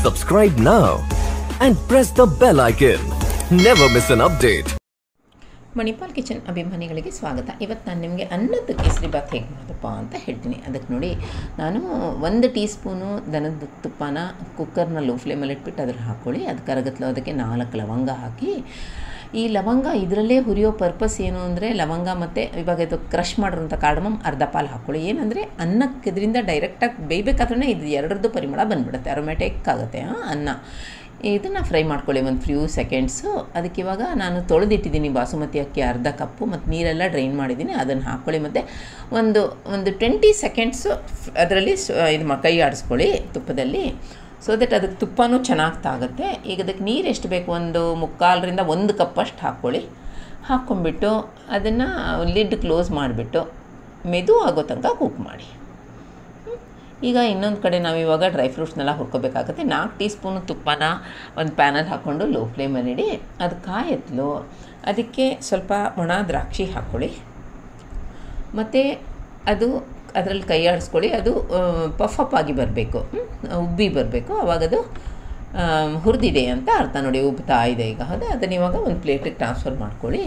Subscribe now and press the bell icon. Never miss an update. Manipal kitchen ಅಭಿಮಾನಿಗಳಿಗೆ ಸ್ವಾಗತ ಇವತ್ತು ನಾನು ನಿಮಗೆ ಅನ್ನದ ಕೇಸರಿ ಬಾತ್ ಹೇಗೆ ಮಾಡೋದಪ್ಪ ಅಂತ ಹೇಳ್ತೀನಿ ಅದಕ್ಕೆ ನೋಡಿ ನಾನು ಒಂದು ಟೀ ಸ್ಪೂನು ದನದ ತುಪ್ಪನ ಕುಕ್ಕರ್ನ ಲೋ ಫ್ಲೇಮಲ್ಲಿ ಇಟ್ಬಿಟ್ಟು ಅದ್ರಲ್ಲಿ ಹಾಕ್ಕೊಳ್ಳಿ ಅದು ಕರಗತ್ಲು ಅದಕ್ಕೆ ನಾಲ್ಕು ಲವಂಗ ಹಾಕಿ ಈ ಲವಂಗ ಇದರಲ್ಲೇ ಹುರಿಯೋ ಪರ್ಪಸ್ ಏನು ಅಂದರೆ ಲವಂಗ ಮತ್ತು ಇವಾಗ ಇದು ಕ್ರಷ್ ಮಾಡಿರೋಂಥ ಕಾರ್ಡಮಮ್ ಅರ್ಧ ಪಾಲು ಹಾಕ್ಕೊಳ್ಳಿ ಏನಂದರೆ ಅನ್ನಕ್ಕೆ ಇದರಿಂದ ಡೈರೆಕ್ಟಾಗಿ ಬೇಯಬೇಕಾದ್ರೆ ಇದು ಎರಡರದ್ದು ಪರಿಮಳ ಬಂದ್ಬಿಡುತ್ತೆ ಅರೋಮ್ಯಾಟಿಕ್ ಆಗುತ್ತೆ ಆ, ಅನ್ನ ಇದನ್ನು ಫ್ರೈ ಮಾಡ್ಕೊಳ್ಳಿ ಒಂದು ಫ್ಯೂ ಸೆಕೆಂಡ್ಸು ಅದಕ್ಕೆ ಇವಾಗ ನಾನು ತೊಳೆದಿಟ್ಟಿದ್ದೀನಿ ಬಾಸುಮತಿ ಅಕ್ಕಿ ಅರ್ಧ ಕಪ್ಪು ಮತ್ತು ನೀರೆಲ್ಲ ಡ್ರೈನ್ ಮಾಡಿದ್ದೀನಿ ಅದನ್ನು ಹಾಕ್ಕೊಳ್ಳಿ ಮತ್ತು ಒಂದು ಒಂದು ಟ್ವೆಂಟಿ ಸೆಕೆಂಡ್ಸು ಅದರಲ್ಲಿ ಸ- ಇದು ಮ- ಕೈ ಆಡಿಸ್ಕೊಳ್ಳಿ ತುಪ್ಪದಲ್ಲಿ ಸೊ ದಟ್ ಅದಕ್ಕೆ ತುಪ್ಪನೂ ಚೆನ್ನಾಗಿ ತಾಗುತ್ತೆ ಈಗ ಅದಕ್ಕೆ ನೀರು ಎಷ್ಟು ಬೇಕು ಒಂದು ಮುಕ್ಕಾಲರಿಂದ ಒಂದು ಕಪ್ಪಷ್ಟು ಹಾಕ್ಕೊಳ್ಳಿ ಹಾಕ್ಕೊಂಬಿಟ್ಟು ಅದನ್ನು ಲಿಡ್ ಕ್ಲೋಸ್ ಮಾಡಿಬಿಟ್ಟು ಮೆದು ಆಗೋ ತನಕ ಕುಕ್ ಮಾಡಿ ಈಗ ಇನ್ನೊಂದು ಕಡೆ ನಾವು ಇವಾಗ ಡ್ರೈ ಫ್ರೂಟ್ಸ್ನೆಲ್ಲ ಹುರ್ಕೋಬೇಕಾಗುತ್ತೆ ನಾಲ್ಕು ಟೀ ಸ್ಪೂನು ತುಪ್ಪನ ಒಂದು ಪ್ಯಾನಲ್ಲಿ ಹಾಕ್ಕೊಂಡು ಲೋ ಫ್ಲೇಮಲ್ಲಿ ಇಡಿ ಅದು ಕಾಯತ್ಲು ಅದಕ್ಕೆ ಸ್ವಲ್ಪ ಒಣ ದ್ರಾಕ್ಷಿ ಹಾಕ್ಕೊಳ್ಳಿ ಮತ್ತು ಅದು ಅದರಲ್ಲಿ ಕೈ ಆಡಿಸ್ಕೊಳ್ಳಿ ಅದು ಪಫ್ ಅಪ್ ಆಗಿ ಬರಬೇಕು ಉಬ್ಬಿ ಬರಬೇಕು ಅವಾಗದು ಹುರಿದಿದೆ ಅಂತ ಅರ್ಥ ನೋಡಿ ಉಬ್ತಾ ಇದೆ ಈಗ ಹೌದಾ ಅದನ್ನು ಇವಾಗ ಒಂದು ಪ್ಲೇಟಿಗೆ ಟ್ರಾನ್ಸ್ಫರ್ ಮಾಡ್ಕೊಳ್ಳಿ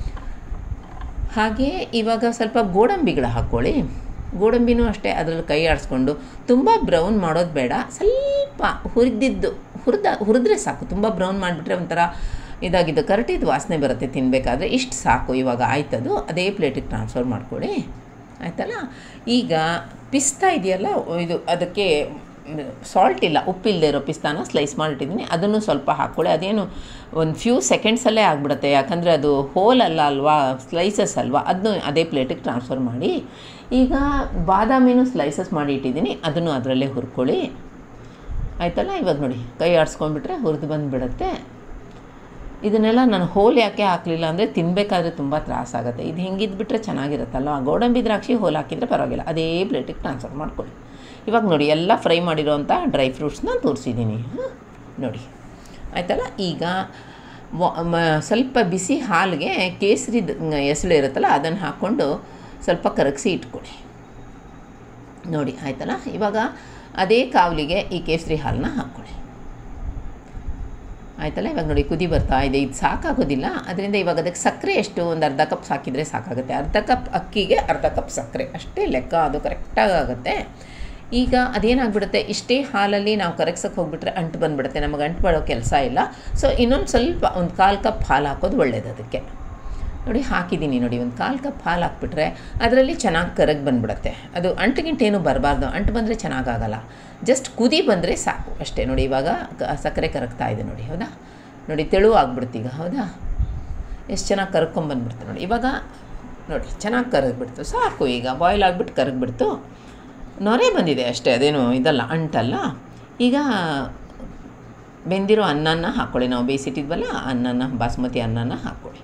ಹಾಗೆ ಇವಾಗ ಸ್ವಲ್ಪ ಗೋಡಂಬಿಗಳು ಹಾಕ್ಕೊಳ್ಳಿ ಗೋಡಂಬಿನೂ ಅಷ್ಟೇ ಅದರಲ್ಲಿ ಕೈ ಆಡಿಸ್ಕೊಂಡು ತುಂಬ ಬ್ರೌನ್ ಮಾಡೋದು ಬೇಡ ಸ್ವಲ್ಪ ಹುರಿದಿದ್ದು ಹುರಿದ ಹುರಿದ್ರೆ ಸಾಕು ತುಂಬ ಬ್ರೌನ್ ಮಾಡಿಬಿಟ್ರೆ ಒಂಥರ ಇದಾಗಿದ್ದು ಕರಟಿದ ವಾಸನೆ ಬರುತ್ತೆ ತಿನ್ನಬೇಕಾದ್ರೆ ಇಷ್ಟು ಸಾಕು ಇವಾಗ ಆಯ್ತದು ಅದೇ ಪ್ಲೇಟಿಗೆ ಟ್ರಾನ್ಸ್ಫರ್ ಮಾಡ್ಕೊಳ್ಳಿ ಆಯ್ತಲ್ಲ ಈಗ ಪಿಸ್ತಾ ಇದೆಯಲ್ಲ ಇದು ಅದಕ್ಕೆ ಸಾಲ್ಟ್ ಇಲ್ಲ ಉಪ್ಪಿಲ್ಲದೆ ಇರೋ ಪಿಸ್ತಾನ ಸ್ಲೈಸ್ ಮಾಡಿಟ್ಟಿದ್ದೀನಿ ಅದನ್ನು ಸ್ವಲ್ಪ ಹಾಕ್ಕೊಳ್ಳಿ ಅದೇನು ಒಂದು ಫ್ಯೂ ಸೆಕೆಂಡ್ಸಲ್ಲೇ ಆಗಿಬಿಡುತ್ತೆ ಯಾಕಂದರೆ ಅದು ಹೋಲ್ ಅಲ್ಲ ಅಲ್ವಾ ಸ್ಲೈಸಸ್ ಅಲ್ವಾ ಅದನ್ನು ಅದೇ ಪ್ಲೇಟಿಗೆ ಟ್ರಾನ್ಸ್ಫರ್ ಮಾಡಿ ಈಗ ಬಾದಾಮಿನೂ ಸ್ಲೈಸಸ್ ಮಾಡಿ ಇಟ್ಟಿದ್ದೀನಿ ಅದನ್ನು ಅದರಲ್ಲೇ ಹುರ್ಕೊಳ್ಳಿ ಆಯ್ತಲ್ಲ ಇವಾಗ ನೋಡಿ ಕೈ ಆಡಿಸ್ಕೊಂಡ್ಬಿಟ್ರೆ ಹುರಿದು ಬಂದುಬಿಡುತ್ತೆ ಇದನ್ನೆಲ್ಲ ನಾನು ಹೋಲ್ ಯಾಕೆ ಹಾಕಲಿಲ್ಲ ಅಂದರೆ ತಿನ್ನಬೇಕಾದ್ರೆ ತುಂಬ ತ್ರಾಸಾಗುತ್ತೆ ಇದು ಹಿಂಗಿದ್ಬಿಟ್ರೆ ಚೆನ್ನಾಗಿರುತ್ತಲ್ಲ ಆ ಗೋಡಂಬಿ ದ್ರಾಕ್ಷಿ ಹೋಲ್ ಹಾಕಿದರೆ ಪರವಾಗಿಲ್ಲ ಅದೇ ಪ್ಲೇಟಿಗೆ ಟ್ರಾನ್ಸ್ಫರ್ ಮಾಡ್ಕೊಳ್ಳಿ ಇವಾಗ ನೋಡಿ ಎಲ್ಲ ಫ್ರೈ ಮಾಡಿರೋಂಥ ಡ್ರೈ ಫ್ರೂಟ್ಸ್ನ ತೋರಿಸಿದ್ದೀನಿ ನೋಡಿ ಆಯ್ತಲ್ಲ ಈಗ ವ- ಮ- ಸ್ವಲ್ಪ ಬಿಸಿ ಹಾಲಿಗೆ ಕೇಸರಿದ ಎಸಳು ಇರುತ್ತಲ್ಲ ಅದನ್ನು ಹಾಕ್ಕೊಂಡು ಸ್ವಲ್ಪ ಕರಗಿಸಿ ಇಟ್ಕೊಳ್ಳಿ ನೋಡಿ ಆಯ್ತಲ್ಲ ಇವಾಗ ಅದೇ ಕಾವಲಿಗೆ ಈ ಕೇಸರಿ ಹಾಲನ್ನ ಹಾಕ್ಕೊಳ್ಳಿ ಆಯ್ತಲ್ಲ ಇವಾಗ ನೋಡಿ ಕುದಿ ಬರ್ತಾ ಇದೆ ಇದು ಸಾಕಾಗೋದಿಲ್ಲ ಅದರಿಂದ ಇವಾಗ ಅದಕ್ಕೆ ಸಕ್ಕರೆ ಎಷ್ಟು ಒಂದು ಅರ್ಧ ಕಪ್ ಸಾಕಿದರೆ ಸಾಕಾಗುತ್ತೆ ಅರ್ಧ ಕಪ್ ಅಕ್ಕಿಗೆ ಅರ್ಧ ಕಪ್ ಸಕ್ಕರೆ ಅಷ್ಟೇ ಲೆಕ್ಕ ಅದು ಕರೆಕ್ಟಾಗಿ ಆಗುತ್ತೆ ಈಗ ಅದೇನಾಗ್ಬಿಡುತ್ತೆ ಇಷ್ಟೇ ಹಾಲಲ್ಲಿ ನಾವು ಕರಗ್ಸಕ್ಕೆ ಹೋಗ್ಬಿಟ್ರೆ ಅಂಟು ಬಂದುಬಿಡುತ್ತೆ ನಮಗೆ ಅಂಟು ಬರೋ ಕೆಲಸ ಇಲ್ಲ ಸೊ ಇನ್ನೊಂದು ಸ್ವಲ್ಪ ಒಂದು ಕಾಲು ಕಪ್ ಹಾಲು ಹಾಕೋದು ಒಳ್ಳೇದು ಅದಕ್ಕೆ ನೋಡಿ ಹಾಕಿದ್ದೀನಿ ನೋಡಿ ಒಂದು ಕಾಲು ಕಪ್ ಹಾಲು ಹಾಕ್ಬಿಟ್ರೆ ಅದರಲ್ಲಿ ಚೆನ್ನಾಗಿ ಕರಗಿ ಬಂದ್ಬಿಡುತ್ತೆ ಅದು ಅಂಟುಗಿಂಟೇನು ಬರಬಾರ್ದು ಅಂಟು ಬಂದರೆ ಚೆನ್ನಾಗಾಗಲ್ಲ ಜಸ್ಟ್ ಕುದಿ ಬಂದರೆ ಸಾಕು ಅಷ್ಟೇ ನೋಡಿ ಇವಾಗ ಕ- ಸಕ್ಕರೆ ಕರಗ್ತಾ ಇದೆ ನೋಡಿ ಹೌದಾ ನೋಡಿ ತೆಳು ಆಗ್ಬಿಡುತ್ತೆ ಈಗ ಹೌದಾ ಎಷ್ಟು ಚೆನ್ನಾಗಿ ಕರ್ಕೊಂಬಂದ್ಬಿಡ್ತು ನೋಡಿ ಇವಾಗ ನೋಡಿ ಚೆನ್ನಾಗಿ ಕರಗ್ಬಿಡ್ತು ಸಾಕು ಈಗ ಬಾಯ್ಲ್ ಆಗಿಬಿಟ್ಟು ಕರಗ್ಬಿಡ್ತು ನೊರೆ ಬಂದಿದೆ ಅಷ್ಟೇ ಅದೇನು ಇದಲ್ಲ ಅಂಟಲ್ಲ ಈಗ ಬೆಂದಿರೋ ಅನ್ನನ ಹಾಕ್ಕೊಳ್ಳಿ ನಾವು ಬೇಯಿಸಿಟ್ಟಿದ್ವಲ್ಲ ಆ ಅನ್ನನ ಬಾಸ್ಮತಿ ಅನ್ನನ ಹಾಕ್ಕೊಳ್ಳಿ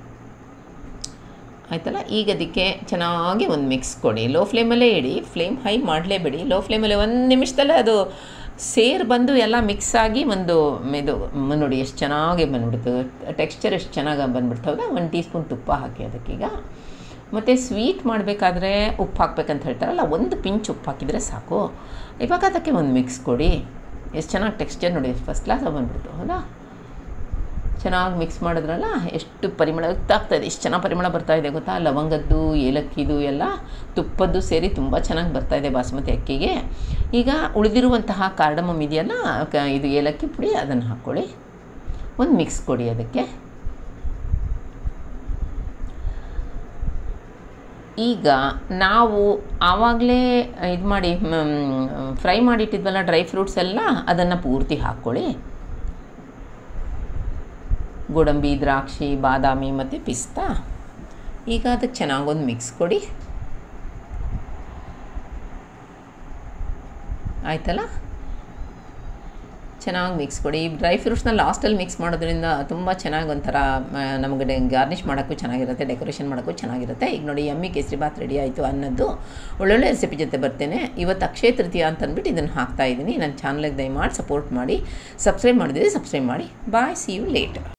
ಆಯ್ತಲ್ಲ ಈಗ ಅದಕ್ಕೆ ಚೆನ್ನಾಗಿ ಒಂದು ಮಿಕ್ಸ್ ಕೊಡಿ ಲೋ ಫ್ಲೇಮಲ್ಲೇ ಇಡಿ ಫ್ಲೇಮ್ ಹೈ ಮಾಡಲೇಬೇಡಿ ಲೋ ಫ್ಲೇಮಲ್ಲೇ ಒಂದು ನಿಮಿಷದಲ್ಲೇ ಅದು ಸೇರ್ ಬಂದು ಎಲ್ಲ ಮಿಕ್ಸ್ ಆಗಿ ಒಂದು ಇದು ಮ- ನೋಡಿ ಎಷ್ಟು ಚೆನ್ನಾಗಿ ಬಂದ್ಬಿಡ್ತು ಟೆಕ್ಸ್ಚರ್ ಎಷ್ಟು ಚೆನ್ನಾಗಿ ಬಂದ್ಬಿಡ್ತು ಹೌದಾ ಒಂದು ಟೀ ಸ್ಪೂನ್ ತುಪ್ಪ ಹಾಕಿ ಅದಕ್ಕೀಗ ಮತ್ತು ಸ್ವೀಟ್ ಮಾಡಬೇಕಾದ್ರೆ ಉಪ್ಪು ಹಾಕ್ಬೇಕಂತ ಹೇಳ್ತಾರಲ್ಲ ಒಂದು ಪಿಂಚ್ ಉಪ್ಪು ಹಾಕಿದರೆ ಸಾಕು ಇವಾಗ ಅದಕ್ಕೆ ಒಂದು ಮಿಕ್ಸ್ ಕೊಡಿ ಎಷ್ಟು ಚೆನ್ನಾಗಿ ಟೆಕ್ಸ್ಚರ್ ನೋಡಿ ಫಸ್ಟ್ ಕ್ಲಾಸ್ ಬಂದ್ಬಿಡ್ತು ಹೌದಾ ಚೆನ್ನಾಗಿ ಮಿಕ್ಸ್ ಮಾಡಿದ್ರಲ್ಲ ಎಷ್ಟು ಪರಿಮಳ ಗೊತ್ತಾಗ್ತಾ ಇದೆ ಎಷ್ಟು ಚೆನ್ನಾಗಿ ಪರಿಮಳ ಬರ್ತಾ ಇದೆ ಗೊತ್ತಾ ಲವಂಗದ್ದು ಏಲಕ್ಕಿದು ಎಲ್ಲ ತುಪ್ಪದ್ದು ಸೇರಿ ತುಂಬ ಚೆನ್ನಾಗಿ ಬರ್ತಾ ಇದೆ ಬಾಸುಮತಿ ಅಕ್ಕಿಗೆ ಈಗ ಉಳಿದಿರುವಂತಹ ಕಾರ್ಡಮಮ್ ಇದೆಯಲ್ಲ ಕ- ಇದು ಏಲಕ್ಕಿ ಪುಡಿ ಅದನ್ನು ಹಾಕ್ಕೊಳ್ಳಿ ಒಂದು ಮಿಕ್ಸ್ ಕೊಡಿ ಅದಕ್ಕೆ ಈಗ ನಾವು ಆವಾಗಲೇ ಇದು ಮಾಡಿ ಫ್ರೈ ಮಾಡಿಟ್ಟಿದ್ವಲ್ಲ ಡ್ರೈ ಫ್ರೂಟ್ಸ್ ಎಲ್ಲ ಅದನ್ನು ಪೂರ್ತಿ ಹಾಕ್ಕೊಳ್ಳಿ ಗೋಡಂಬಿ ದ್ರಾಕ್ಷಿ ಬಾದಾಮಿ ಮತ್ತು ಪಿಸ್ತಾ ಈಗ ಅದಕ್ಕೆ ಚೆನ್ನಾಗೊಂದು ಮಿಕ್ಸ್ ಕೊಡಿ ಆಯ್ತಲ್ಲ ಚೆನ್ನಾಗಿ ಮಿಕ್ಸ್ ಕೊಡಿ ಈ ಡ್ರೈ ಫ್ರೂಟ್ಸ್ನ ಲಾಸ್ಟಲ್ಲಿ ಮಿಕ್ಸ್ ಮಾಡೋದ್ರಿಂದ ತುಂಬ ಚೆನ್ನಾಗಿ ಒಂಥರ ಮ, ನಮಗೆ ಗಾರ್ನಿಷ್ ಮಾಡೋಕ್ಕೂ ಚೆನ್ನಾಗಿರುತ್ತೆ ಡೆಕೋರೇಷನ್ ಮಾಡೋಕ್ಕೂ ಚೆನ್ನಾಗಿರುತ್ತೆ ಈಗ ನೋಡಿ ಎಮ್ಮಿ ಕೇಸರಿ ಬಾತ್ ರೆಡಿ ಆಯಿತು ಅನ್ನೋದು ಒಳ್ಳೊಳ್ಳೆ ರೆಸಿಪಿ ಜೊತೆ ಬರ್ತೇನೆ ಇವತ್ತು ಅಕ್ಷಯ ತೃತೀಯ ಅಂತ ಅಂದ್ಬಿಟ್ಟು ಇದನ್ನು ಹಾಕ್ತಾ ಇದ್ದೀನಿ ನನ್ನ ಚಾನಲ್ಗೆ ದಯಮಾಡಿ ಸಪೋರ್ಟ್ ಮಾಡಿ ಸಬ್ಸ್ಕ್ರೈಬ್ ಮಾಡಿದ್ರೆ ಸಬ್ಸ್ಕ್ರೈಬ್ ಮಾಡಿ ಬಾಯ್ ಸಿ ಯು ಲೇಟ್